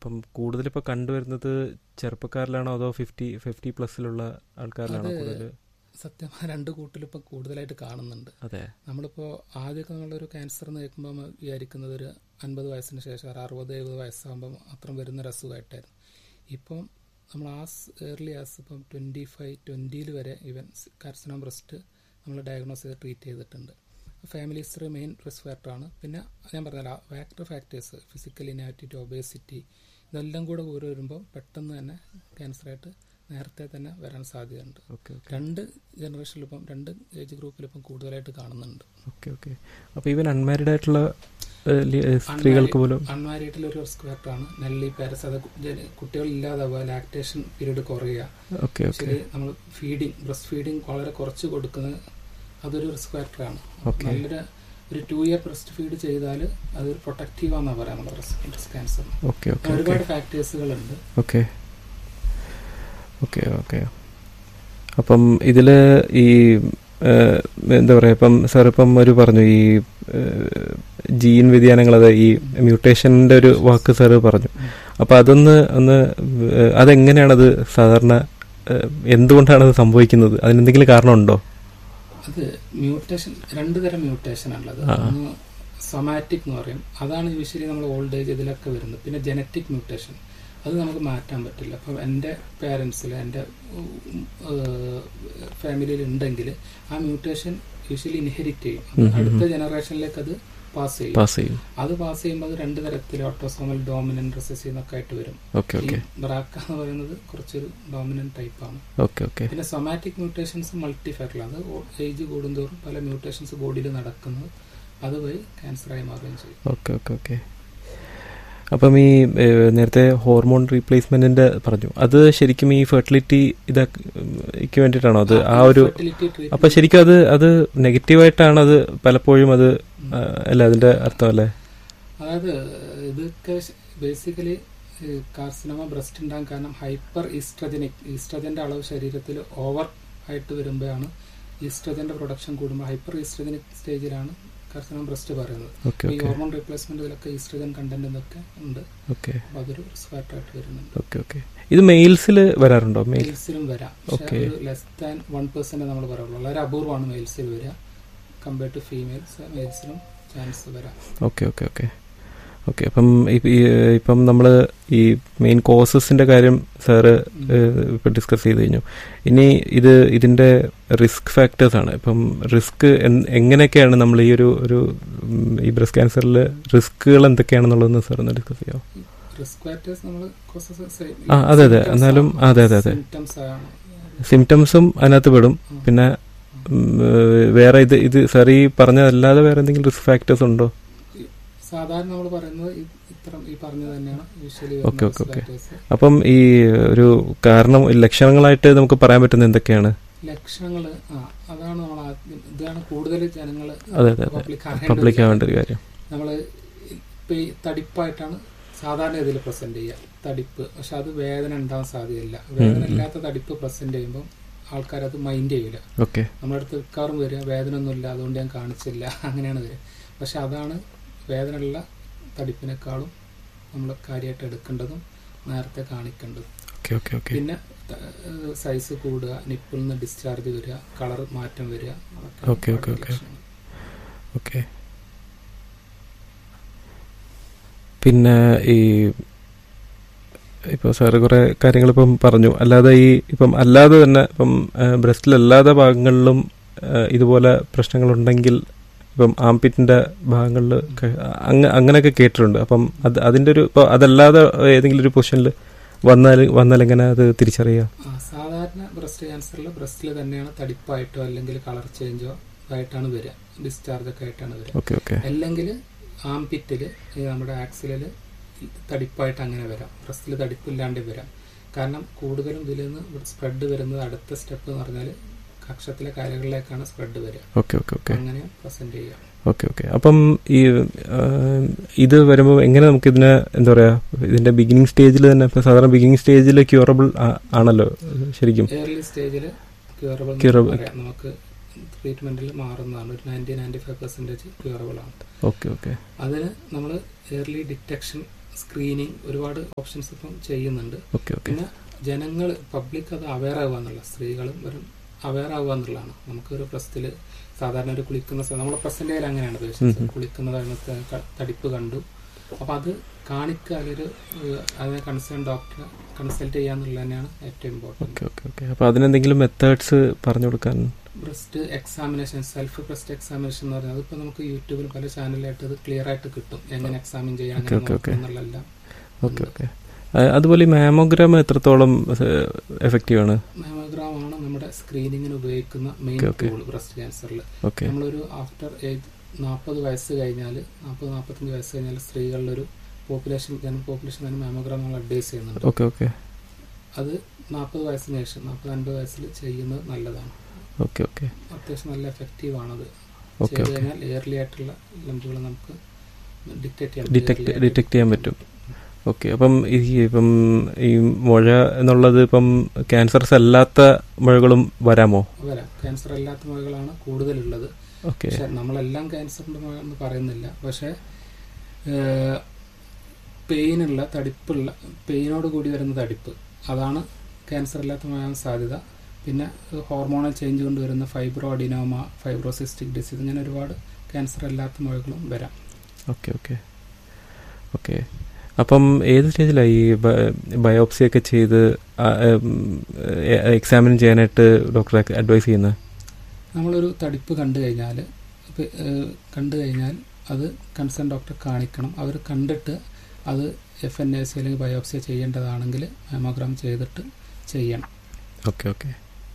അപ്പം കൂടുതൽ ഇപ്പോൾ കണ്ടുവരുന്നത് ചെറുപ്പക്കാരിലാണോ അതോ ഫിഫ്റ്റി ഫിഫ്റ്റി പ്ലസിലുള്ള ആൾക്കാരിലാണോ അത് കൂടുതൽ സത്യം രണ്ട് കൂട്ടിലും ഇപ്പം കൂടുതലായിട്ട് കാണുന്നുണ്ട് അതെ നമ്മളിപ്പോൾ ആദ്യമൊക്കെ നമ്മളൊരു ക്യാൻസർ എന്ന് കേൾക്കുമ്പോൾ നമ്മൾ വിചാരിക്കുന്നത് ഒരു അൻപത് വയസ്സിന് ശേഷം ഒരു അറുപത് എഴുപത് വയസ്സാകുമ്പോൾ അത്രയും വരുന്ന ഒരു അസുഖമായിട്ടായിരുന്നു ഇപ്പം നമ്മൾ ആസ് ഏർലി ആസ് ഇപ്പം ട്വൻറ്റി ഫൈവ് ട്വൻറ്റിയിൽ വരെ ഇവൻ കാർസിനോം ബ്രസ്റ്റ് നമ്മൾ ഡയഗ്നോസ് ചെയ്ത് ട്രീറ്റ് ചെയ്തിട്ടുണ്ട് ഫാമിലി ഹിസ്റ്ററി മെയിൻ റിസ്ക് ഫാക്ടറാണ് പിന്നെ ഞാൻ പറഞ്ഞല്ലോ factor factors physical inactivity obesity ഇതെല്ലാം കൂടെ കൂടി വരുമ്പോൾ പെട്ടെന്ന് തന്നെ ക്യാൻസറായിട്ട് നേരത്തെ തന്നെ വരാൻ സാധ്യതയുണ്ട് ഓക്കെ ഓക്കെ രണ്ട് ജനറേഷനിലിപ്പം രണ്ട് ഏജ് ഗ്രൂപ്പിലിപ്പം കൂടുതലായിട്ട് കാണുന്നുണ്ട് ഓക്കെ ഓക്കെ അപ്പോൾ ഈവൻ അൺമാരീഡ് ആയിട്ടുള്ള ഏഹ്, ലി- ഏഹ്, സ്ത്രീകൾക്ക് പോലും അൺമാരീഡിൽ ഒരു റിസ്ക് ഫാക്ടറാണ് നെല്ലി പാരസ് അത് കുട്ടികൾ ഇല്ലാതാവുക ലാക്ടേഷൻ പീരീഡ് കുറയുക ഓക്കെ ഓക്കെ ആക്ച്വലി നമ്മൾ ഫീഡിങ് ബ്രസ്റ്റ് ഫീഡിങ് വളരെ കുറച്ച് കൊടുക്കുന്നത് അതൊരു റിസ്ക് ഫാക്ടറാണ് Okay. നല്ലൊരു ഒരു ടു ഇയർ ബ്രസ്റ്റ് ഫീഡ് ചെയ്താൽ അതൊരു പ്രൊട്ടക്റ്റീവ് ആണെന്നാണ് പറയാം നമ്മൾ breast cancer okay okay okay ഒരുപാട് ഫാക്ടേഴ്സുകളുണ്ട് ഓക്കെ ഓക്കെ ഓക്കെ അപ്പം ഇതിൽ ഈ ഏഹ്, എന്താ പറയുക ഇപ്പം സാർ ഇപ്പം ഒരു പറഞ്ഞു ഈ ഏഹ്, ജീൻ വ്യതിയാനങ്ങൾ അത് ഈ മ്യൂട്ടേഷൻ്റെ ഒരു വാക്ക് സാറ് പറഞ്ഞു അപ്പം അതൊന്ന് ഒന്ന് ഏഹ്, അതെങ്ങനെയാണത് സാധാരണ ഏഹ്, എന്തുകൊണ്ടാണത് സംഭവിക്കുന്നത് അതിനെന്തെങ്കിലും കാരണമുണ്ടോ അത് മ്യൂട്ടേഷൻ രണ്ട് തരം മ്യൂട്ടേഷൻ ഉള്ളത് ആ. ഒന്ന് സൊമാറ്റിക് എന്ന് പറയും അതാണ് യൂഷ്വലി നമ്മൾ ഓൾഡ് ഏജ് ഇതിലൊക്കെ വരുന്നത് പിന്നെ ജനറ്റിക് മ്യൂട്ടേഷൻ അത് നമുക്ക് മാറ്റാൻ പറ്റില്ല അപ്പം എൻ്റെ പേരൻസിൽ എൻ്റെ ഫാമിലിയിൽ ഉണ്ടെങ്കിൽ ആ മ്യൂട്ടേഷൻ യൂഷ്വലി ഇൻഹെരിറ്റ് ചെയ്യും അത് ഉം ഉം ഉം. അടുത്ത ജനറേഷനിലേക്ക് അത് പാസ് ചെയ്യും പാസ് ചെയ്യും അത് പാസ് ചെയ്യുമ്പോൾ അത് രണ്ട് തരത്തിൽ ഓട്ടോസോമൽ ഡോമിനന്റ് റെസസീവ് എന്നൊക്കെ ആയിട്ട് വരും ഓക്കെ ഈ ഓക്കെ ബ്രാക്ക എന്ന് പറയുന്നത് കുറച്ചൊരു ഡോമിനന്റ് ടൈപ്പാണ് ഓക്കെ ഓക്കെ പിന്നെ സൊമാറ്റിക് മ്യൂട്ടേഷൻസ് മൾട്ടി ഫാക്ടർ അത് ഏജ് കൂടുന്തോറും പല മ്യൂട്ടേഷൻസ് ബോഡിയിൽ നടക്കുന്നത് അതുവഴി ക്യാൻസറായി മാറുകയും ചെയ്യും ഓക്കെ ഓക്കെ ഓക്കെ അപ്പം ഈ ഏഹ്, നേരത്തെ ഹോർമോൺ റീപ്ലേസ്മെന്റിന്റെ പറഞ്ഞു അത് ശരിക്കും ഈ ഫെർട്ടിലിറ്റി ഇതൊക്കെ വേണ്ടിയിട്ടാണോ അത് ആ ഒരു Fertility treatment- അപ്പൊ ശരിക്കും അത് അത് നെഗറ്റീവായിട്ടാണ് അത് പലപ്പോഴും അത് ആ, അല്ല അതിന്റെ അർത്ഥം അല്ലേ അതായത് ഇതൊക്കെ ബേസിക്കലി കാർസിനോമ ബ്രസ്റ്റ് ഉണ്ടാകാൻ കാരണം ഹൈപ്പർ ഈസ്ട്രജനിക് ഈസ്ട്രജന്റെ അളവ് ശരീരത്തിൽ ഓവർ ആയിട്ട് വരുമ്പോഴാണ് ഈസ്ട്രജന്റെ പ്രൊഡക്ഷൻ കൂടുമ്പോൾ ഹൈപ്പർ ഈസ്ട്രജനിക് സ്റ്റേജിലാണ് കാർസിനോമ ബ്രസ്റ്റ് പറയുന്നത് ഓക്കെ ഈ ഓക്കെ ഹോർമോൺ റീപ്ലേസ്മെന്റ് ഇതിലൊക്കെ ഈസ്ട്രജൻ കണ്ടന്റ് എന്നൊക്കെ ഉണ്ട് ഓക്കെ അപ്പൊ അതൊരു റിസ്ക് ഫാക്ടർ ആയിട്ട് വരുന്നുണ്ട് ഓക്കെ ഓക്കെ ഇത് മെയിൽസിൽ വരാറുണ്ടോ മെയിൽ മെയിൽസിലും വരാം പക്ഷെ Okay. ഒരു ലെസ് ദാൻ വൺ പെർസെന്റ് നമ്മൾ പറയുള്ളൂ വളരെ അപൂർവമാണ് മെയിൽസിൽ വരിക കമ്പയർ ടു ഫീമെയിൽസ് മെയിൽസിലും ചാൻസ് വരാം ഓക്കെ ഓക്കെ ഓക്കെ ഓക്കെ അപ്പം ഇപ്പ- ഈ, ഇപ്പം നമ്മൾ ഈ മെയിൻ കോസസിന്റെ കാര്യം സാറ് ഇപ്പം ഡിസ്കസ് ചെയ്ത് കഴിഞ്ഞു ഇനി ഇത് ഇതിന്റെ റിസ്ക് ഫാക്ടേഴ്സ് ആണ് ഇപ്പം റിസ്ക് എങ്ങനെയൊക്കെയാണ് നമ്മൾ ഈ ഒരു ഒരു ഉം, ഈ ബ്രസ്റ്റ് ക്യാൻസറിൽ റിസ്കുകൾ എന്തൊക്കെയാണെന്നുള്ളതെന്ന് സാർ ഒന്ന് ഡിസ്കസ് ചെയ്യാം റിസ്ക് ഫാക്ടേഴ്സ് നമ്മൾ ആ, അതെ, അതെ. എന്നാലും അതെ, അതെ, അതെ. സിംറ്റംസ് ആണ് സിംറ്റംസും അതിനകത്ത് പെടും പിന്നെ ഉം, ഏഹ്, വേറെ ഇത് ഇത് സാർ ഈ പറഞ്ഞതല്ലാതെ വേറെ എന്തെങ്കിലും റിസ്ക് ഫാക്ടേഴ്സ് ഉണ്ടോ സാധാരണ നമ്മൾ പറയുന്നത് ഇ- ഇത്തരം ഈ പറഞ്ഞത് തന്നെയാണ് യൂഷ്വലി ഓക്കെ, ഓക്കെ, ഓക്കെ. അപ്പം ഈ ഒരു കാരണം ലക്ഷണങ്ങളായിട്ട് നമുക്ക് പറയാൻ പറ്റുന്ന എന്തൊക്കെയാണ് ലക്ഷണങ്ങള് ആ അതാണ് നമ്മൾ ആദ്യം ഇതാണ് കൂടുതൽ ജനങ്ങൾ അതെ അതെ അതെ പബ്ലിക് പബ്ലിക് ആവേണ്ട ഒരു കാര്യം നമ്മൾ ഇപ്പൊ ഈ തടിപ്പായിട്ടാണ് സാധാരണ ഇതിൽ പ്രസന്റ് ചെയ്യുക തടിപ്പ് പക്ഷെ അത് വേദന ഉണ്ടാവാൻ സാധ്യതയില്ല വേദന ഇല്ലാത്ത തടിപ്പ് പ്രസന്റ് ചെയ്യുമ്പോൾ ആൾക്കാർ അത് മൈൻഡ് ചെയ്യില്ല ഓക്കെ നമ്മുടെ അടുത്ത് വിൽക്കാറും വരിക വേദന ഒന്നുമില്ല അതുകൊണ്ട് ഞാൻ കാണിച്ചില്ല അങ്ങനെയാണ് വരിക പക്ഷെ അതാണ് വേദനയുള്ള തടിപ്പിനേക്കാളും നമ്മൾ കാര്യമായിട്ട് എടുക്കേണ്ടതും നേരത്തെ കാണിക്കേണ്ടതും ഓക്കെ ഓക്കെ ഓക്കെ പിന്നെ സൈസ് കൂടുക നിപ്പിൽ നിന്ന് ഡിസ്ചാർജ് വരിക കളർ മാറ്റം വരിക അതൊക്കെ ഓക്കെ, ഓക്കെ, ഓക്കെ. ലക്ഷണങ്ങൾ. ഓക്കെ പിന്നെ ഈ ഇപ്പോൾ സാറ് കുറേ കാര്യങ്ങൾ ഇപ്പം പറഞ്ഞു അല്ലാതെ ഈ ഇപ്പം അല്ലാതെ തന്നെ ഇപ്പം ബ്രസ്റ്റിലല്ലാത്ത ഭാഗങ്ങളിലും ആ, ഇതുപോലെ പ്രശ്നങ്ങളുണ്ടെങ്കിൽ ഇപ്പം ആംപിറ്റിന്റെ ഭാഗങ്ങളിൽ അങ്ങ അങ്ങനെയൊക്കെ കേട്ടിട്ടുണ്ട് അപ്പം അത് അതിന്റെ ഒരു ഇപ്പോൾ അതല്ലാതെ ഏതെങ്കിലും ഒരു പൊസിഷനിൽ വന്നാൽ വന്നാൽ എങ്ങനെ അത് തിരിച്ചറിയാം ആ, സാധാരണ ബ്രസ്റ്റ് ക്യാൻസറിൽ ബ്രസ്റ്റിൽ തന്നെയാണ് തടിപ്പായിട്ടോ അല്ലെങ്കിൽ കളർ ചേഞ്ചോ ആയിട്ടാണ് വരിക ഡിസ്ചാർജ് ഒക്കെ ആയിട്ടാണ് വരിക ഓക്കെ ഓക്കെ അല്ലെങ്കിൽ ആംപിറ്റില് നമ്മുടെ ആക്സിലില് തടിപ്പായിട്ട് അങ്ങനെ വരാം ബ്രസ്റ്റിൽ തടിപ്പില്ലാണ്ട് വരാം കാരണം കൂടുതലും ഇതിൽ നിന്ന് സ്പ്രെഡ് വരുന്നത് അടുത്ത സ്റ്റെപ്പ് എന്ന് പറഞ്ഞാൽ കക്ഷത്തിലെ കാര്യങ്ങളിലേക്കാണ് സ്പ്രെഡ് വരിക ഓക്കെ ഓക്കെ ഓക്കെ അങ്ങനെ പ്രസന്റ് ചെയ്യാം ഓക്കെ ഓക്കെ അപ്പം ഈ ആ, ഇത് വരുമ്പോൾ എങ്ങനെ നമുക്ക് ഇതിനെ എന്താ പറയാ ഇതിന്റെ ബിഗിനിങ് സ്റ്റേജിൽ തന്നെ ഇപ്പൊ സാധാരണ ബിഗിനിങ് സ്റ്റേജിൽ ക്യൂറബിൾ ആണല്ലോ ശരിക്കും ഏർലി സ്റ്റേജിൽ ക്യൂറബിൾ Curable. പറയാം നമുക്ക് ട്രീറ്റ്മെന്റിൽ മാറുന്നതാണ് ഒരു ninety ninety five percentage curable ആണ് ഓക്കെ ഓക്കെ അതിന് നമ്മൾ ഏർലി ഡിറ്റക്ഷൻ സ്ക്രീനിങ് ഒരുപാട് ഓപ്ഷൻസ് ഇപ്പം ചെയ്യുന്നുണ്ട് ഓക്കെ ഓക്കെ പിന്നെ ജനങ്ങൾ പബ്ലിക് അത് അവെയർ ആവുക എന്നുള്ള സ്ത്രീകളും വരും അവെയർ ആവുക എന്നുള്ളതാണ് നമുക്കൊരു പ്രസ്തിൽ സാധാരണ ഒരു കുളിക്കുന്ന സ്ഥലം നമ്മളെ പ്രസന്റ് ചെയ്യൽ അങ്ങനെയാണ് പേഷ്യൻസ് ഉം. കുളിക്കുന്ന സമയത്ത് ക- തടിപ്പ് കണ്ടു അപ്പൊ അത് കാണിക്കുക അതൊരു ഏഹ്, അതിനെ കൺസേൺ ഡോക്ടറെ കൺസൾട്ട് ചെയ്യാന്നുള്ളത് തന്നെയാണ് ഏറ്റവും ഇമ്പോർട്ടൻറ്റ് ഓക്കെ ഓക്കെ ഓക്കെ അപ്പോൾ അതിനെന്തെങ്കിലും മെത്തേഡ്സ് പറഞ്ഞു കൊടുക്കാൻ breast examination self breast examination എന്ന് പറയുന്നത് ഇപ്പൊ നമുക്ക് യൂട്യൂബിൽ പല ചാനലിലായിട്ട് അത് ക്ലിയർ ആയിട്ട് കിട്ടും എങ്ങനെ എക്സാമിൻ ചെയ്യാൻ Okay, okay, okay. എന്നുള്ളതെല്ലാം ഓക്കെ ഓക്കെ അതുപോലെ ഈ മാമോഗ്രാം എത്രത്തോളം എഫക്റ്റീവ് ആണ് മാമോഗ്രാം ആണ് നമ്മുടെ സ്ക്രീനിങ്ങിന് ഉപയോഗിക്കുന്ന main Okay, okay. Tool breast ക്യാൻസറിൽ ഓക്കെ നമ്മളൊരു ആഫ്റ്റർ ഏജ് നാൽപ്പത് വയസ്സ് കഴിഞ്ഞാൽ നാൽപ്പത് നാൽപ്പത്തഞ്ച് വയസ്സ് കഴിഞ്ഞാൽ സ്ത്രീകളുടെ ഒരു പോപ്പുലേഷൻ ജനറൽ പോപ്പുലേഷൻ തന്നെ മാമോഗ്രാം നമ്മൾ അഡ്വൈസ് ചെയ്യുന്നുണ്ട് ഓക്കെ ഓക്കെ അത് നാൽപ്പത് വയസ്സിന് ശേഷം നാൽപ്പത് അൻപത് വയസ്സിൽ ചെയ്യുന്നത് നല്ലതാണ് ഓക്കെ ഓക്കെ അത്യാവശ്യം നല്ല എഫക്റ്റീവ് ആണത് ഓക്കെ ചെയ്ത് ഓക്കെ കഴിഞ്ഞാൽ എയർലി ആയിട്ടുള്ള ലംബുകൾ നമുക്ക് ഡിറ്റക്ട് ചെയ്യാൻ ഡിറ്റക്ട് ഡിറ്റക്ട് ചെയ്യാൻ പറ്റും ഓക്കെ അപ്പം ഈ ഇപ്പം ഈ മുഴ എന്നുള്ളത് ഇപ്പം ക്യാൻസർസ് അല്ലാത്ത മുഴകളും വരാമോ വരാം ക്യാൻസർ അല്ലാത്ത മുഴകളാണ് കൂടുതലുള്ളത് ഓക്കെ പക്ഷെ നമ്മളെല്ലാം ക്യാൻസറിന്റെ മുഴ എന്ന് പറയുന്നില്ല പക്ഷെ പെയിനുള്ള തടിപ്പുള്ള പെയിനോട് കൂടി വരുന്ന തടിപ്പ് അതാണ് ക്യാൻസർ അല്ലാത്ത മുഴാൻ സാധ്യത പിന്നെ ഹോർമോണൽ ചേഞ്ച് കൊണ്ട് വരുന്ന ഫൈബ്രോ അഡിനോമ ഫൈബ്രോസിസ്റ്റിക് ഡിസീസ് ഇങ്ങനെ ഒരുപാട് ക്യാൻസർ അല്ലാത്ത മുഴകളും വരാം ഓക്കെ ഓക്കെ ഓക്കെ അപ്പം ഏത് സ്റ്റേജിലാണ് ഈ ബയോപ്സി ഒക്കെ ചെയ്ത് എക്സാമിൻ ചെയ്യാനായിട്ട് ഡോക്ടറെ അഡ്വൈസ് ചെയ്യുന്നത് നമ്മളൊരു തടിപ്പ് കണ്ടു കഴിഞ്ഞാൽ കണ്ടു കഴിഞ്ഞാൽ അത് കൺസേൺ ഡോക്ടറെ കാണിക്കണം അവർ കണ്ടിട്ട് അത് എഫ് എൻ എ സി അല്ലെങ്കിൽ ബയോപ്സി ചെയ്യേണ്ടതാണെങ്കിൽ മാമോഗ്രാം ചെയ്തിട്ട് ചെയ്യണം ഓക്കെ ഓക്കെ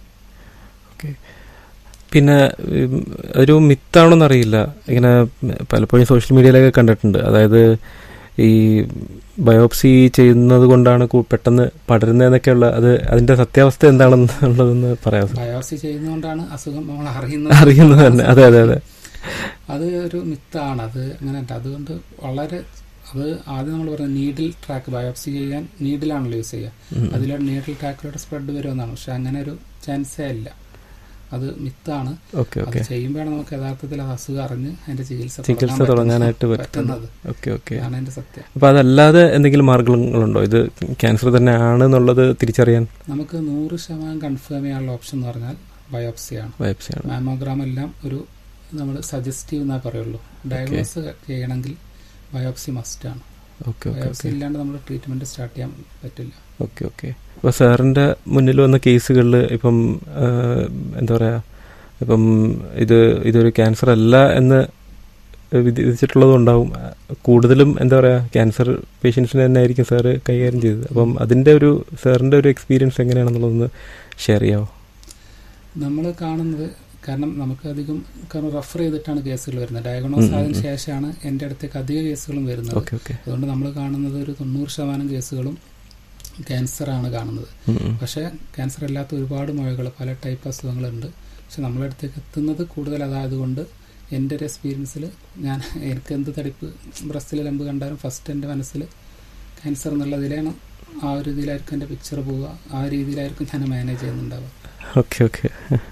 ഓക്കെ പിന്നെ ഉം, ഒരു മിത്താണോന്ന് അറിയില്ല ഇങ്ങനെ പലപ്പോഴും സോഷ്യൽ മീഡിയയിലൊക്കെ കണ്ടിട്ടുണ്ട് അതായത് ഈ ബയോപ്സി ചെയ്യുന്നത് കൊണ്ടാണ് കൂ- പെട്ടെന്ന് പടരുന്നതെന്നൊക്കെയുള്ള അത് അതിന്റെ സത്യാവസ്ഥ എന്താണെന്നുള്ളതെന്ന് പറയാം സാർ ബയോപ്സി ചെയ്യുന്നതുകൊണ്ടാണ് അസുഖം നമ്മൾ അറിയുന്നത് അറിയുന്നത് തന്നെ അതെ അതെ അതെ അത് ഒരു മിത്താണ് അത് അങ്ങനെ അതുകൊണ്ട് വളരെ അത് ആദ്യം നമ്മൾ പറയുന്നത് നീഡിൽ ട്രാക്ക് ബയോപ്സി ചെയ്യാൻ നീഡിലാണല്ലോ യൂസ് ചെയ്യുക ഉം. അതിലൂടെ നീഡിൽ ട്രാക്കിലൂടെ സ്പ്രെഡ് വരുമെന്നാണ് പക്ഷെ അങ്ങനെ ഒരു ചാൻസേ ഇല്ല അത് മിത്താണ് ഓക്കെ അത് ഓക്കെ ചെയ്യുമ്പോഴാണ് നമുക്ക് യഥാർത്ഥത്തിൽ അത് അസുഖം അറിഞ്ഞ് അതിന്റെ ചികിത്സ ചികിത്സ തുടങ്ങാൻ തുടങ്ങാനായിട്ട് പറ്റുന്നത് പറ്റുന്നത് ഓക്കെ ഓക്കെ അതാണ് അതിന്റെ സത്യം അപ്പൊ അതല്ലാതെ എന്തെങ്കിലും മാർഗങ്ങളുണ്ടോ ഇത് ക്യാൻസർ തന്നെയാണ് എന്നുള്ളത് തിരിച്ചറിയാൻ നമുക്ക് നൂറ് ശതമാനം കൺഫേം ചെയ്യാനുള്ള ഓപ്ഷൻ എന്ന് പറഞ്ഞാൽ ബയോപ്സിയാണ് ബയോപ്സിയാണ് മാമോഗ്രാം എല്ലാം ഒരു നമ്മൾ സജസ്റ്റീവ് എന്നാ പറയുള്ളൂ ഡയഗ്നോസ് ചെയ്യണമെങ്കിൽ ബയോപ്സി മസ്റ്റ് ആണ് ഓക്കെ ഓക്കെ ബയോപ്സി ഓക്കെ ഇല്ലാണ്ട് നമ്മൾ ട്രീറ്റ്മെന്റ് സ്റ്റാർട്ട് ചെയ്യാൻ പറ്റില്ല ഓക്കെ ഓക്കെ അപ്പോൾ സാറിൻ്റെ മുന്നിൽ വന്ന കേസുകളിൽ ഇപ്പം ആ, എന്താ പറയുക ഇപ്പം ഇത് ഇതൊരു ക്യാൻസർ അല്ല എന്ന് വിധിച്ചിട്ടുള്ളതും ഉണ്ടാവും കൂടുതലും എന്താ പറയുക ക്യാൻസർ പേഷ്യൻസിന് തന്നെ ആയിരിക്കും സാറ് കൈകാര്യം ചെയ്തത് അപ്പം അതിൻ്റെ ഒരു സാറിൻ്റെ ഒരു എക്സ്പീരിയൻസ് എങ്ങനെയാണെന്നുള്ളതൊന്ന് ഷെയർ ചെയ്യാമോ നമ്മൾ കാണുന്നത് കാരണം നമുക്ക് അധികം കാരണം റെഫർ ചെയ്തിട്ടാണ് കേസുകൾ വരുന്നത് ഡയഗ്നോസ് ഉം, ഉം, ആയതിനു ഉം. ശേഷമാണ് എൻ്റെ അടുത്തേക്ക് അധിക കേസുകളും വരുന്നത് ഓക്കെ ഓക്കെ അതുകൊണ്ട് നമ്മൾ കാണുന്നത് ഒരു തൊണ്ണൂറ് ശതമാനം കേസുകളും ക്യാൻസർ ആണ് കാണുന്നത് പക്ഷേ ക്യാൻസർ അല്ലാത്ത ഒരുപാട് മുഴകൾ പല ടൈപ്പ് അസുഖങ്ങളുണ്ട് പക്ഷെ നമ്മളെ അടുത്തേക്ക് എത്തുന്നത് കൂടുതൽ അതായതുകൊണ്ട് എൻ്റെ ഒരു എക്സ്പീരിയൻസിൽ ഞാൻ എനിക്ക് എന്ത് തടിപ്പ് ബ്രസ്റ്റിൽ ലംബ് കണ്ടാലും ഫസ്റ്റ് എൻ്റെ മനസ്സിൽ ക്യാൻസർ എന്നുള്ളതിലാണ് ആ ഒരു രീതിയിലായിരിക്കും എൻ്റെ പിക്ചർ പോവുക ആ രീതിയിലായിരിക്കും ഞാൻ മാനേജ് ചെയ്യുന്നുണ്ടാവുക ഓക്കെ ഓക്കെ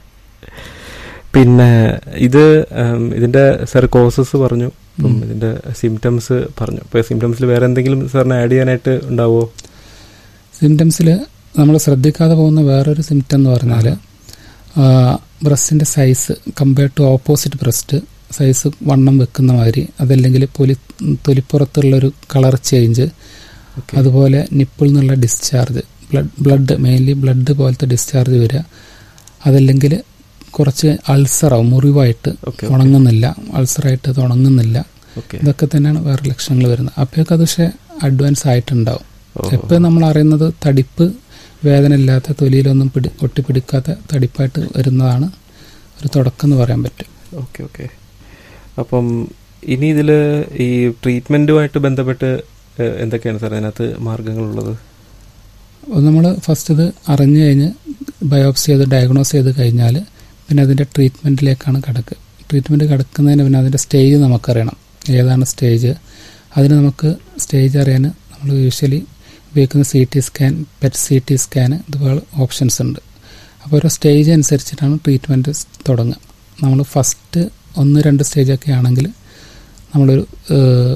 പിന്നെ ഇത് ഉം, ഇതിന്റെ സാർ കോസസ് പറഞ്ഞു ഇപ്പം ഉം. ഇതിന്റെ സിംറ്റംസ് പറഞ്ഞു അപ്പോൾ സിംറ്റംസിൽ വേറെ എന്തെങ്കിലും സാറിന് ആഡ് ചെയ്യാനായിട്ട് ഉണ്ടാവോ സിംറ്റംസിൽ നമ്മൾ ശ്രദ്ധിക്കാതെ പോകുന്ന വേറൊരു സിംറ്റം എന്ന് പറഞ്ഞാൽ ബ്രസ്റ്റിന്റെ size compared to opposite breast size വണ്ണം വെക്കുന്ന മാതിരി അതല്ലെങ്കിൽ പൊലി തൊലിപ്പുറത്തുള്ളൊരു കളർ ചേഞ്ച് Okay. അതുപോലെ നിപ്പിൾ നിന്നുള്ള discharge blood blood mainly blood പോലത്തെ ഡിസ്ചാർജ് വരിക അതല്ലെങ്കിൽ കുറച്ച് അൾസറാവും മുറിവായിട്ട് ഓക്കെ ഉണങ്ങുന്നില്ല അൾസറായിട്ട് അത് ഉണങ്ങുന്നില്ല ഓക്കെ ഇതൊക്കെ തന്നെയാണ് വേറെ ലക്ഷണങ്ങൾ വരുന്നത് അപ്പോഴൊക്കെ അത് പക്ഷേ അഡ്വാൻസ് ആയിട്ടുണ്ടാവും ഓ, എപ്പോഴും നമ്മൾ അറിയുന്നത് തടിപ്പ് വേദന ഇല്ലാത്ത തൊലിയിലൊന്നും പിടി ഒട്ടിപ്പിടിക്കാത്ത തടിപ്പായിട്ട് വരുന്നതാണ് ഒരു തുടക്കം എന്ന് പറയാൻ പറ്റും ഓക്കെ ഓക്കെ അപ്പം ഇനി ഇതിൽ ഈ ട്രീറ്റ്മെന്റുമായിട്ട് ബന്ധപ്പെട്ട് ഏഹ്, എന്തൊക്കെയാണ് സാർ അതിനകത്ത് മാർഗങ്ങളുള്ളത് നമ്മൾ ഫസ്റ്റ് ഇത് അറിഞ്ഞു കഴിഞ്ഞ് ബയോപ്സി ചെയ്ത് ഡയഗ്നോസ് ചെയ്ത് കഴിഞ്ഞാൽ പിന്നെ അതിൻ്റെ ട്രീറ്റ്മെൻറ്റിലേക്കാണ് കിടക്കുക ട്രീറ്റ്മെൻറ്റ് കിടക്കുന്നതിന് പിന്നെ അതിൻ്റെ സ്റ്റേജ് നമുക്കറിയണം ഏതാണ് സ്റ്റേജ് അതിന് നമുക്ക് സ്റ്റേജ് അറിയാൻ നമ്മൾ യൂഷ്വലി ഉപയോഗിക്കുന്ന C T scan PET C T scan ഇതുപോലെ ഓപ്ഷൻസ് ഉണ്ട് അപ്പോൾ ഓരോ സ്റ്റേജ് അനുസരിച്ചിട്ടാണ് ട്രീറ്റ്മെൻറ്റ് തുടങ്ങുക നമ്മൾ ഫസ്റ്റ് ഒന്ന് രണ്ട് സ്റ്റേജൊക്കെ ആണെങ്കിൽ നമ്മളൊരു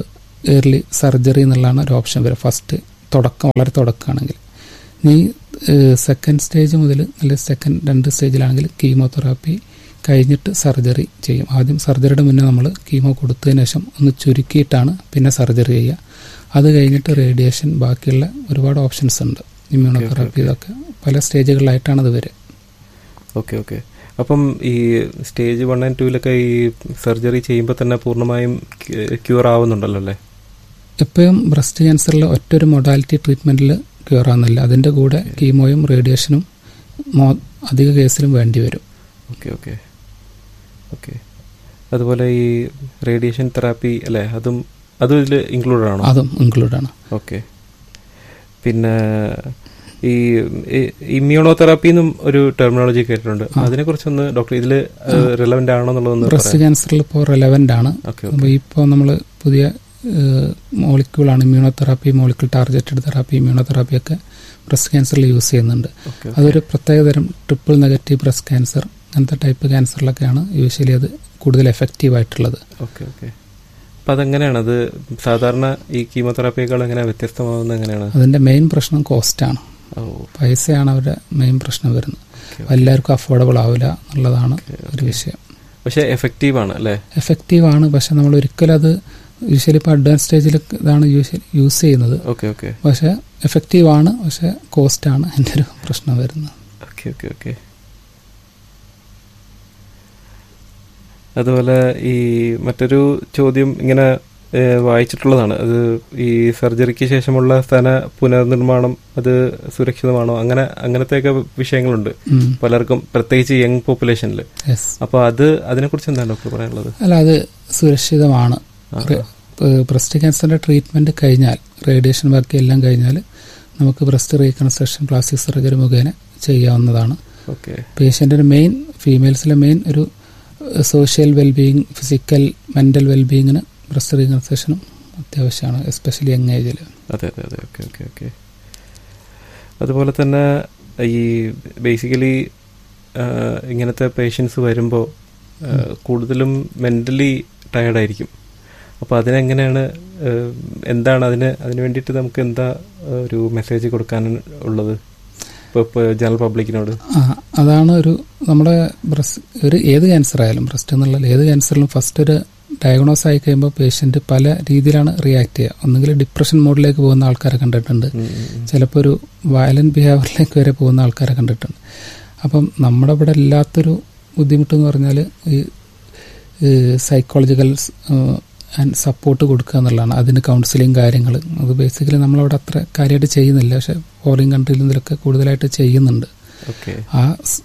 ഏർലി സർജറി എന്നുള്ളതാണ് ഒരു ഓപ്ഷൻ വരിക ഫസ്റ്റ് തുടക്കം വളരെ തുടക്കമാണെങ്കിൽ നീ സെക്കൻഡ് സ്റ്റേജ് മുതൽ അല്ലെങ്കിൽ സെക്കൻഡ് രണ്ട് സ്റ്റേജിലാണെങ്കിൽ കീമോതെറാപ്പി കഴിഞ്ഞിട്ട് സർജറി ചെയ്യും ആദ്യം സർജറിയുടെ മുന്നേ നമ്മൾ കീമോ കൊടുത്തതിന് ശേഷം ഒന്ന് ചുരുക്കിയിട്ടാണ് പിന്നെ സർജറി ചെയ്യുക അത് കഴിഞ്ഞിട്ട് റേഡിയേഷൻ ബാക്കിയുള്ള ഒരുപാട് ഓപ്ഷൻസ് ഉണ്ട് ഇമ്മ്യൂണോതെറാപ്പി ഇതൊക്കെ പല സ്റ്റേജുകളിലായിട്ടാണ് അത് വരിക ഓക്കെ ഓക്കെ അപ്പം ഈ സ്റ്റേജ് വൺ ആൻഡ് ടൂവിലൊക്കെ ഈ സർജറി ചെയ്യുമ്പോൾ തന്നെ പൂർണ്ണമായും ക്യൂർ ആവുന്നുണ്ടല്ലോ അല്ലേ എപ്പോഴും ബ്രസ്റ്റ് ക്യാൻസറിൽ ഒറ്റൊരു മൊഡാലിറ്റി ട്രീറ്റ്മെന്റിൽ ക്യൂർ ആവുന്നില്ല അതിന്റെ കൂടെ കീമോയും റേഡിയേഷനും മോ- അധിക കേസിലും വേണ്ടി വരും ഓക്കെ ഓക്കെ ഓക്കെ അതുപോലെ ഈ റേഡിയേഷൻ തെറാപ്പി അല്ലേ അതും അതും ഇതിൽ ഇൻക്ലൂഡഡ് ആണോ അതും ഇൻക്ലൂഡ് ആണ് ഓക്കെ പിന്നെ ഈ ഇമ്മ്യൂണോതെറാപ്പി എന്നും ഒരു ടെർമിനോളജി കേട്ടിട്ടുണ്ട് ആ. അതിനെ കുറിച്ചൊന്ന് ഡോക്ടർ ഇതിൽ റിലവന്റ് ആണോ എന്നുള്ളതൊന്ന് ബ്രസ്റ്റ് ക്യാൻസറിൽ ഇപ്പോൾ റെലവെന്റ് ആണ് ഓക്കെ അപ്പോൾ ഇപ്പോൾ നമ്മൾ പുതിയ മോളിക്യൂളാണ് immunotherapy molecule targeted therapy immunotherapy ഒക്കെ ബ്രസ്റ്റ് ക്യാൻസറിൽ യൂസ് ചെയ്യുന്നുണ്ട് ഓക്കെ അതൊരു പ്രത്യേകതരം ട്രിപ്പിൾ നെഗറ്റീവ് ബ്രസ്റ്റ് ക്യാൻസർ അങ്ങനത്തെ ടൈപ്പ് ക്യാൻസറിലൊക്കെയാണ് യൂഷ്വലി അത് കൂടുതൽ എഫക്റ്റീവ് ആയിട്ടുള്ളത് ഓക്കെ ഓക്കെ അപ്പം അതെങ്ങനെയാണ് അത് സാധാരണ ഈ കീമോതെറാപ്പിയേക്കാൾ എങ്ങനെ വ്യത്യസ്തമാവുന്നത് എങ്ങനെയാണ് അതിന്റെ മെയിൻ പ്രശ്നം കോസ്റ്റാണ് ഓ പൈസയാണ് അവരുടെ മെയിൻ പ്രശ്നം വരുന്നത് ഓക്കെ എല്ലാവർക്കും അഫോർഡബിൾ ആവില്ല എന്നുള്ളതാണ് ഓക്കെ, ഒരു ഓക്കെ. വിഷയം പക്ഷെ എഫക്റ്റീവ് ആണ് അല്ലേ എഫക്റ്റീവ് ആണ് പക്ഷെ നമ്മൾ ഒരിക്കലും അത് യൂഷ്വലി ഇപ്പോൾ അഡ്വാൻസ് സ്റ്റേജിൽ ഇതാണ് യൂഷ്വലി യൂസ് ചെയ്യുന്നത് ഓക്കെ ഓക്കെ പക്ഷെ എഫക്റ്റീവ് ആണ് പക്ഷെ കോസ്റ്റ് ആണ് എൻ്റെ ഒരു പ്രശ്നം വരുന്നത് ഓക്കെ ഓക്കെ ഓക്കെ അതുപോലെ ഈ മറ്റൊരു ചോദ്യം ഇങ്ങനെ ഏഹ്, വായിച്ചിട്ടുള്ളതാണ് അത് ഈ സർജറിക്ക് ശേഷമുള്ള സ്ഥന പുനർനിർമ്മാണം അത് സുരക്ഷിതമാണോ അങ്ങനെ അങ്ങനത്തെയൊക്കെ വിഷയങ്ങളുണ്ട് ഉം. പലർക്കും പ്രത്യേകിച്ച് യങ് പോപ്പുലേഷനിൽ Yes. അപ്പോൾ അത് അതിനെക്കുറിച്ച് എന്താണ് ഡോക്ടർ പറയാനുള്ളത് അല്ല അത് സുരക്ഷിതമാണ് ആ, ബ്രസ്റ്റ് ക്യാൻസറിന്റെ ട്രീറ്റ്മെന്റ് കഴിഞ്ഞാൽ റേഡിയേഷൻ ബാക്കി എല്ലാം കഴിഞ്ഞാൽ നമുക്ക് ബ്രസ്റ്റ് റീകൺസ്ട്രക്ഷൻ പ്ലാസ്റ്റിക് സർജറി മുഖേന ചെയ്യാവുന്നതാണ് ഓക്കെ പേഷ്യന്റിന് മെയിൻ ഫീമെയിൽസിലെ മെയിൻ ഒരു സോഷ്യൽ വെൽബീയിങ് ഫിസിക്കൽ മെന്റൽ വെൽബീയിങ്ങിന് ബ്രസ്റ്റ് റീകൺസ്ട്രക്ഷനും അത്യാവശ്യമാണ് എസ്പെഷ്യലി യങ് ഏജിൽ അതെ അതെ അതെ ഓക്കെ ഓക്കെ ഓക്കെ അതുപോലെ തന്നെ ഈ ബേസിക്കലി ഇങ്ങനത്തെ പേഷ്യൻസ് വരുമ്പോൾ കൂടുതലും മെൻ്റലി ടയർഡായിരിക്കും അപ്പോൾ അതിനെങ്ങനെയാണ് ഏഹ്, എന്താണ് അതിന് അതിന് വേണ്ടിയിട്ട് നമുക്ക് എന്താ ഏഹ്, ഒരു മെസ്സേജ് കൊടുക്കാൻ ഉള്ളത് ഇപ്പോൾ ഇപ്പോൾ ജനറൽ പബ്ലിക്കിനോട് ആ, അതാണ് ഒരു നമ്മുടെ ബ്രസ്റ്റ് ഒരു ഏത് ക്യാൻസർ ആയാലും ബ്രസ്റ്റ് എന്നുള്ള ഏത് ക്യാൻസറിലും ഫസ്റ്റ് ഒരു ഡയഗ്നോസ് ആയി കഴിയുമ്പോൾ പേഷ്യന്റ് പല രീതിയിലാണ് റിയാക്ട് ചെയ്യുക ഒന്നുകിൽ ഡിപ്രഷൻ മോഡിലേക്ക് പോകുന്ന ആൾക്കാരെ കണ്ടിട്ടുണ്ട് ഉം, ഉം, ഉം. ചിലപ്പോൾ ഒരു വയലന്റ് ബിഹേവിയറിലേക്ക് വരെ പോകുന്ന ആൾക്കാരെ കണ്ടിട്ടുണ്ട് അപ്പം നമ്മുടെ ഇവിടെ ഇല്ലാത്തൊരു ബുദ്ധിമുട്ട് എന്ന് പറഞ്ഞാൽ ഈ സൈക്കോളജിക്കൽ ആൻഡ് സപ്പോർട്ട് കൊടുക്കുക എന്നുള്ളതാണ് അതിന് കൗൺസിലിംഗ് കാര്യങ്ങൾ അത് ബേസിക്കലി നമ്മളവിടെ അത്ര കാര്യമായിട്ട് ചെയ്യുന്നില്ല പക്ഷെ ഫോറിൻ കൺട്രിയിലും ഇതിലൊക്കെ കൂടുതലായിട്ട് ചെയ്യുന്നുണ്ട് ഓക്കെ ആ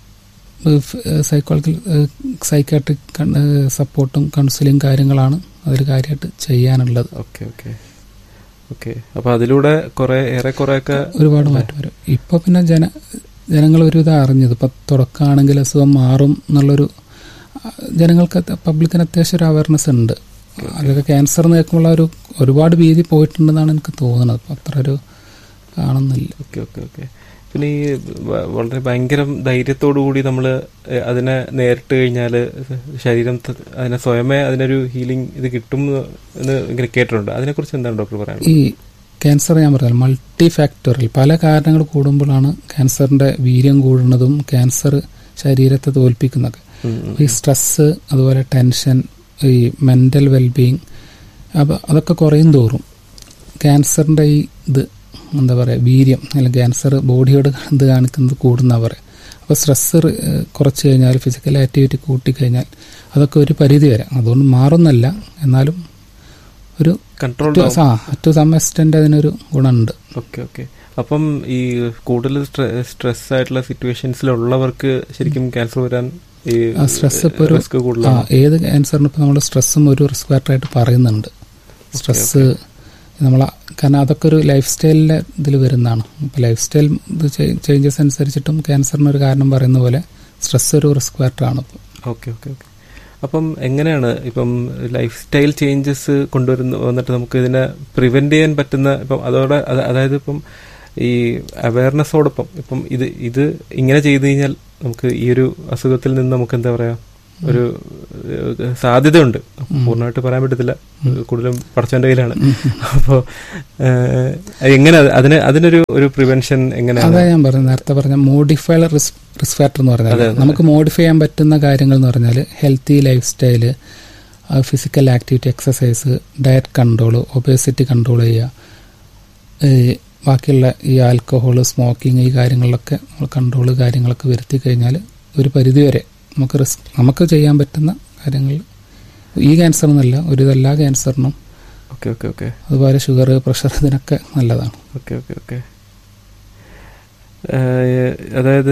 സൈക്കോളജിക്കൽ സൈക്കാട്രിക് സപ്പോർട്ടും കൗൺസിലിംഗ് കാര്യങ്ങളാണ് അതിൽ കാര്യമായിട്ട് ചെയ്യാനുള്ളത് ഓക്കെ ഓക്കെ ഓക്കെ അപ്പോൾ അതിലൂടെ കുറേ ഏറെ കുറേയൊക്കെ ഒരുപാട് മാറ്റം വരും ഇപ്പൊ പിന്നെ ജന ജനങ്ങൾ ഒരുവിധം അറിഞ്ഞത് ഇപ്പൊ തുടക്കമാണെങ്കിൽ അസുഖം മാറും എന്നുള്ളൊരു ആ, ജനങ്ങൾക്ക് അത് പബ്ലിക്കിന് അത്യാവശ്യം ഒരു അവയർനെസ് ഉണ്ട് അതൊക്കെ ക്യാൻസർ എന്ന് കേൾക്കുമ്പോൾ ഒരു ഒരുപാട് ഭീതി പോയിട്ടുണ്ടെന്നാണ് എനിക്ക് തോന്നുന്നത് ഇപ്പൊ അത്ര ഒരു കാണുന്നില്ല ഓക്കെ ഓക്കെ ഓക്കെ പിന്നെ ഈ വ- വളരെ ഭയങ്കര ധൈര്യത്തോടു കൂടി നമ്മൾ അതിനെ നേരിട്ട് കഴിഞ്ഞാൽ ശരീരം ത- അതിനെ സ്വയമേ അതിനൊരു ഹീലിംഗ് ഇത് കിട്ടും എന്ന് എന്ന് ഇങ്ങനെ കേട്ടിട്ടുണ്ട് അതിനെക്കുറിച്ച് എന്താണ് ഡോക്ടർ പറയാനുള്ളത് ഈ ക്യാൻസർ ഞാൻ പറഞ്ഞാൽ മൾട്ടി ഫാക്ടറിൽ പല കാരണങ്ങൾ കൂടുമ്പോഴാണ് ക്യാൻസറിന്റെ വീര്യം കൂടുന്നതും ക്യാൻസർ ശരീരത്തെ തോൽപ്പിക്കുന്നതൊക്കെ ഉം, ഉം. ഈ സ്ട്രെസ് അതുപോലെ ടെൻഷൻ ഈ മെന്റൽ വെൽബീയിങ് അപ്പോൾ അതൊക്കെ കുറയും തോറും ക്യാൻസറിന്റെ ഈ ഇത് എന്താ പറയുക വീര്യം അല്ലെങ്കിൽ ക്യാൻസർ ബോഡിയോട് ഇത് കാണിക്കുന്നത് കൂടുന്ന പറയുക അപ്പോൾ സ്ട്രെസ് കുറച്ച് കഴിഞ്ഞാൽ ഫിസിക്കൽ ആക്ടിവിറ്റി കൂട്ടിക്കഴിഞ്ഞാൽ അതൊക്കെ ഒരു പരിധി വരെ അതുകൊണ്ട് മാറുന്നല്ല എന്നാലും ഒരു കൺട്രോൾ ആ ടു സം എക്സ്റ്റെന്റ് അതിനൊരു ഗുണമുണ്ട് ഓക്കെ ഓക്കെ അപ്പം ഈ കൂടുതൽ സ്ട്രെസ് ആയിട്ടുള്ള സിറ്റുവേഷൻസിലുള്ളവർക്ക് ശരിക്കും ക്യാൻസർ വരാൻ ഈ ആ സ്ട്രെസ് ഇപ്പോൾ ഒരു റിസ്ക് ആ കൂടുതലാണ് ഏത് ക്യാൻസറിന് ഇപ്പോൾ നമ്മൾ സ്ട്രെസ്സും ഒരു റിസ്ക് ഫാക്ടറായിട്ട് പറയുന്നുണ്ട് സ്ട്രെസ് നമ്മൾ കാരണം അതൊക്കെ ഒരു ലൈഫ് സ്റ്റൈലിന്റെ ഇതിൽ വരുന്നതാണ് ഇപ്പോൾ ലൈഫ് സ്റ്റൈൽ ഇത് ചേഞ്ചസ് അനുസരിച്ചിട്ടും ക്യാൻസറിന് ഒരു കാരണം പറയുന്ന പോലെ സ്ട്രെസ് ഒരു റിസ്ക് ഫാക്ടറാണ് ഇപ്പോൾ ഓക്കെ ഓക്കെ ഓക്കെ അപ്പം എങ്ങനെയാണ് ഇപ്പം ലൈഫ് സ്റ്റൈൽ ചേഞ്ചസ് കൊണ്ടുവരുന്ന വന്നിട്ട് നമുക്ക് ഇതിനെ പ്രിവെന്റ് ചെയ്യാൻ പറ്റുന്ന ഇപ്പം അതോടെ അത് അതായത് ഇപ്പം ഈ അവയർനെസ്സോടൊപ്പം ഇപ്പം ഇത് ഇത് ഇങ്ങനെ ചെയ്തു കഴിഞ്ഞാൽ നമുക്ക് ഈ ഒരു അസുഖത്തിൽ നിന്ന് നമുക്ക് എന്താ പറയാ ഒരു ഏഹ്, സാധ്യതയുണ്ട് പൂർണ്ണമായിട്ട് പറയാൻ പറ്റത്തില്ല കൂടുതലും പടച്ചവന്റെ കയ്യിലാണ് അപ്പോൾ എങ്ങനെ അത് അതിന് അതിനൊരു ഒരു പ്രിവെൻഷൻ അതാ എങ്ങനെയാണ് ഞാൻ പറഞ്ഞു നേരത്തെ പറഞ്ഞ മോഡിഫൈഡ് റിസ്ക് റിസ്ക് ഫാക്ടർ എന്ന് പറഞ്ഞാൽ അതെ, അതെ. നമുക്ക് മോഡിഫൈ ചെയ്യാൻ പറ്റുന്ന കാര്യങ്ങൾ എന്ന് പറഞ്ഞാൽ healthy lifestyle physical activity exercise diet control obesity control ചെയ്യുക ഈ ബാക്കിയുള്ള ഈ ആൽക്കഹോൾ സ്മോക്കിംഗ് ഈ കാര്യങ്ങളിലൊക്കെ നമ്മൾ കൺട്രോൾ കാര്യങ്ങളൊക്കെ വരുത്തി കഴിഞ്ഞാൽ ഒരു പരിധിവരെ നമുക്ക് റിസ്ക് നമുക്ക് ചെയ്യാൻ പറ്റുന്ന കാര്യങ്ങൾ ഈ ക്യാൻസർ എന്നല്ല ഒരു എല്ലാ ക്യാൻസറിനും ഓക്കെ ഓക്കെ ഓക്കെ അതുപോലെ ഷുഗർ പ്രഷർ ഇതിനൊക്കെ നല്ലതാണ് ഓക്കെ ഓക്കെ ഓക്കെ അതായത്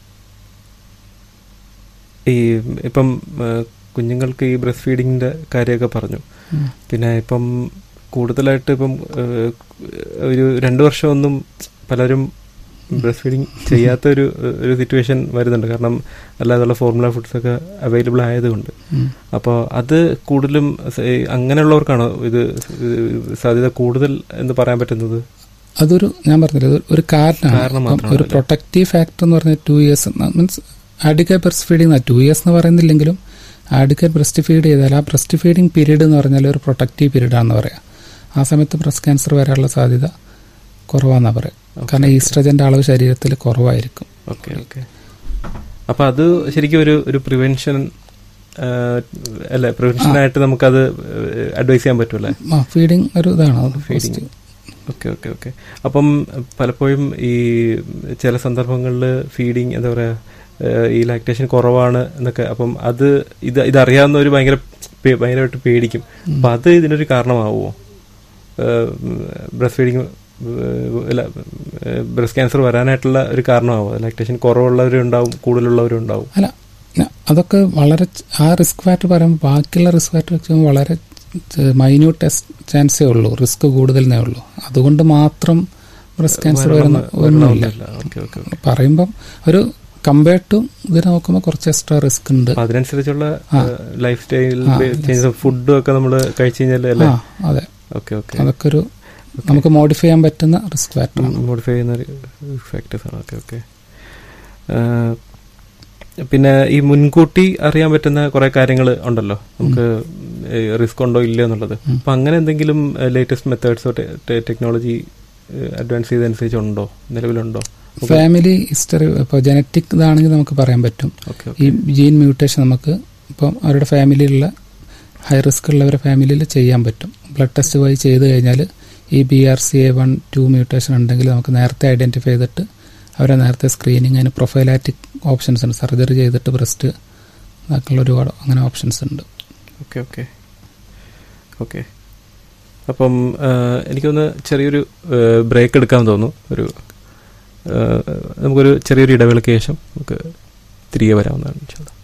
ഈ ഇപ്പം ഏഹ്, കുഞ്ഞുങ്ങൾക്ക് ഈ ബ്രസ്റ്റ് ഫീഡിങ്ങിന്റെ കാര്യമൊക്കെ പറഞ്ഞു ഉം. പിന്നെ ഇപ്പം കൂടുതലായിട്ട് ഇപ്പം ഏഹ്, ഒരു രണ്ടു വർഷമൊന്നും പലരും ബ്രസ്റ്റ് ഫീഡിങ് ചെയ്യാത്ത ഒരു ഒരു സിറ്റുവേഷൻ വരുന്നുണ്ട് കാരണം അല്ലാതുള്ള ഫോർമുല ഫുഡ്സ് ഒക്കെ അവൈലബിൾ ആയതുകൊണ്ട് ഉം. അപ്പോൾ അത് കൂടുതലും സ- ഈ അങ്ങനെയുള്ളവർക്കാണോ ഇത് സാധ്യത കൂടുതൽ എന്ന് പറയാൻ പറ്റുന്നത് അതൊരു ഞാൻ പറഞ്ഞില്ല ഇത് ഒരു കാരണമാണ് കാരണം ഇപ്പം മാത്രമാണ് ഒരു അല്ലേ? പ്രൊട്ടക്റ്റീവ് ഫാക്ടർ എന്ന് പറഞ്ഞാൽ two years means adequate breast feeding two years എന്ന് പറയുന്നില്ലെങ്കിലും ആഡിക്കേറ്റ് ബ്രസ്റ്റ് ഫീഡ് ചെയ്താൽ ആ ബ്രസ്റ്റ് ഫീഡിങ് പീരീഡ് എന്ന് പറഞ്ഞാൽ ഒരു പ്രൊട്ടക്റ്റീവ് പീരീഡ് ആണെന്ന് പറയാം ആ സമയത്ത് ബ്രസ്റ്റ് ക്യാൻസർ വരാനുള്ള സാധ്യത കുറവാന്നാ പറയാം കാരണം ഈസ്ട്രജന്റെ അളവ് ശരീരത്തിൽ കുറവായിരിക്കും ഓക്കെ ഓക്കെ അപ്പൊ അത് ശരിക്കും ഒരു ഒരു പ്രിവെൻഷൻ അല്ല പ്രിവെൻഷനായിട്ട് നമുക്കത് അഡ്വൈസ് ചെയ്യാൻ പറ്റുമല്ലേ ആ ഫീഡിങ് ഒരു ഇതാണ് അത് Feeding. positive. Okay okay okay അപ്പം പലപ്പോഴും ഈ ചില സന്ദർഭങ്ങളിൽ ഫീഡിങ് എന്താ പറയാ ഏഹ് ഈ ലാക്ടേഷൻ കുറവാണ് എന്നൊക്കെ അപ്പം അത് ഇത് ഇതറിയാവുന്നവർ ഭയങ്കര പേ- ഭയങ്കരമായിട്ട് പേടിക്കും അപ്പൊ അത് ഇതിനൊരു കാരണമാവുമോ ബ്രസ്റ്റ് ഫീഡിങ് അല്ല ബ്രസ്റ്റ് ക്യാൻസർ വരാനായിട്ടുള്ള ഒരു കാരണമാവുമോ ലാക്ടേഷൻ കുറവുള്ളവരുണ്ടാവും കൂടുതലുള്ളവരുണ്ടാവും അല്ല ന- അതൊക്കെ വളരെ ച- ആ റിസ്ക് ഫാക്ടർ പറയുമ്പോൾ ബാക്കിയുള്ള റിസ്ക് ഫാക്ടർ വെച്ച് നോക്കുമ്പോൾ വളരെ മൈന്യൂട്ട് ചാൻസേ ഉള്ളൂ റിസ്ക് കൂടുതലേ ഉള്ളൂ അതുകൊണ്ട് മാത്രം ബ്രസ്റ്റ് ക്യാൻസർ വരുന്ന ഒന്നുമില്ല ഓക്കെ ഓക്കെ ഓക്കെ പറയുമ്പം ഒരു കമ്പയർഡ് ടു ഇതിനെ നോക്കുമ്പോൾ കുറച്ച് എക്സ്ട്രാ റിസ്ക് ഉണ്ട് അപ്പൊ അതിനനുസരിച്ചുള്ള ആ. ലൈഫ് സ്റ്റൈൽ ആ, ചേഞ്ച് ഫുഡും ഒക്കെ നമ്മൾ കഴിച്ചു കഴിഞ്ഞാൽ അല്ലേ ആ അതെ ഓക്കെ ഓക്കെ അതൊക്കെ ഒരു നമുക്ക് മോഡിഫൈ ചെയ്യാൻ പറ്റുന്ന റിസ്ക് ഫാക്ടർ മോഡിഫൈ ചെയ്യുന്ന ഫാക്ടേഴ്സ് ആണ് ഓക്കെ ഓക്കെ പിന്നെ ഈ മുൻകൂട്ടി അറിയാൻ പറ്റുന്ന കുറെ കാര്യങ്ങൾ ഉണ്ടല്ലോ നമുക്ക് റിസ്ക് ഉണ്ടോ ഇല്ലയോ എന്നുള്ളത് ഉം. അപ്പൊ അങ്ങനെ എന്തെങ്കിലും ലേറ്റസ്റ്റ് മെത്തേഡ്സോ ടെക്നോളജി അഡ്വാൻസ് ചെയ്തനുസരിച്ച് ഉണ്ടോ നിലവിലുണ്ടോ ഫാമിലി ഹിസ്റ്ററി ഇപ്പോൾ ജനറ്റിക് ഇതാണെങ്കിൽ നമുക്ക് പറയാൻ പറ്റും ഓക്കെ ഈ ജീൻ മ്യൂട്ടേഷൻ നമുക്ക് ഇപ്പം അവരുടെ ഫാമിലിയിലുള്ള ഹൈ റിസ്ക് ഉള്ളവരെ ഫാമിലിയിൽ ചെയ്യാൻ പറ്റും ബ്ലഡ് ടെസ്റ്റ് വഴി ചെയ്ത് കഴിഞ്ഞാൽ ഈ B R C A one two mutation ഉണ്ടെങ്കിൽ നമുക്ക് നേരത്തെ ഐഡന്റിഫൈ ചെയ്തിട്ട് അവരെ നേരത്തെ സ്ക്രീനിങ് അതിന് പ്രൊഫൈലാറ്റിക് ഓപ്ഷൻസ് ഉണ്ട് സർജറി ചെയ്തിട്ട് ബ്രസ്റ്റ് അതൊക്കെയുള്ള ഒരുപാട് അങ്ങനെ ഓപ്ഷൻസ് ഉണ്ട് ഓക്കെ ഓക്കെ ഓക്കെ അപ്പം ആ, എനിക്കൊന്ന് ചെറിയൊരു ബ്രേക്ക് എടുക്കാൻ തോന്നുന്നു ഒരു ആ, നമുക്കൊരു ചെറിയൊരു ഇടവേളയ്ക്ക് ശേഷം നമുക്ക് തിരികെ വരാവുന്നതാണ് ഇൻഷാല്ലാ